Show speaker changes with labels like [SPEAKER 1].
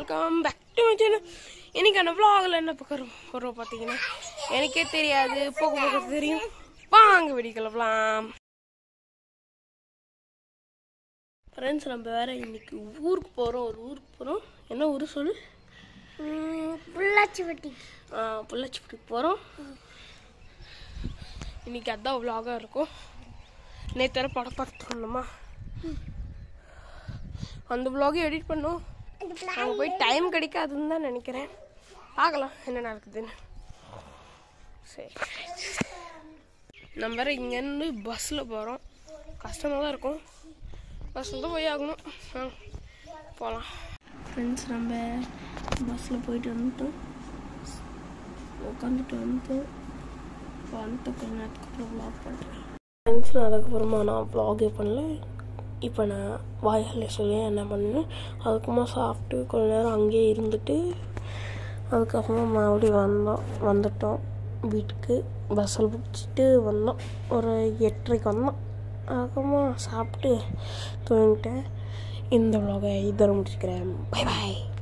[SPEAKER 1] welcome back to my channel இன்னைக்கான vlogல என்ன பார்க்குறோம் போகிறோம் பார்த்தீங்கன்னா எனக்கே தெரியாது போக போக தெரியும் வாங்க வெடி கிளப்பலாம் ஃப்ரெண்ட்ஸ் நம்ம வேற இன்னைக்கு ஊருக்கு போகிறோம் ஒரு ஊருக்கு போகிறோம் என்ன ஊர் சொல்லு
[SPEAKER 2] புள்ளாச்சி வட்டி
[SPEAKER 1] பொள்ளாச்சிப்பட்டிக்கு போகிறோம் இன்னைக்கு அதான் விலாகாக இருக்கும் நேற்று வர படம் பார்த்துருந்தோமா அந்த விலாகை எடிட் பண்ணோம் அங்கே போய் டைம் கிடைக்காதுன்னு தான் நினைக்கிறேன் பார்க்கலாம் என்ன நடக்குதுன்னு சரி நம்ம வேற இங்கேருந்து பஸ்ஸில் போகிறோம் கஷ்டமாக தான் இருக்கும் பஸ்ஸில் தான் போய் ஆகணும் ஆ போகலாம் ஃப்ரெண்ட்ஸ் நம்ம பஸ்ஸில் போயிட்டு வந்துட்டோம் உட்காந்துட்டு வந்துட்டோம் வந்துட்டு கொஞ்ச நேரத்துக்கு அப்புறம் வ்ளாக் பண்ணுறேன் ஃப்ரெண்ட்ஸ் அதுக்கப்புறமா நான் வ்ளாகே பண்ணல இப்போ நான் வாய்களை சொல்லி என்ன பண்ணேன் அதுக்கப்புறமா சாப்பிட்டு கொஞ்ச நேரம் அங்கேயே இருந்துட்டு அதுக்கப்புறமா மறுபடியும் வந்தோம் வந்துட்டோம் வீட்டுக்கு பஸ்ஸில் பிடிச்சிட்டு வந்தோம் ஒரு எட்டரைக்கு வந்தோம் அதுக்கப்புறமா சாப்பிட்டு தூங்கிட்டேன் இந்த vlog-ஐ இதோட முடிச்சுக்கிறேன் பை பாய்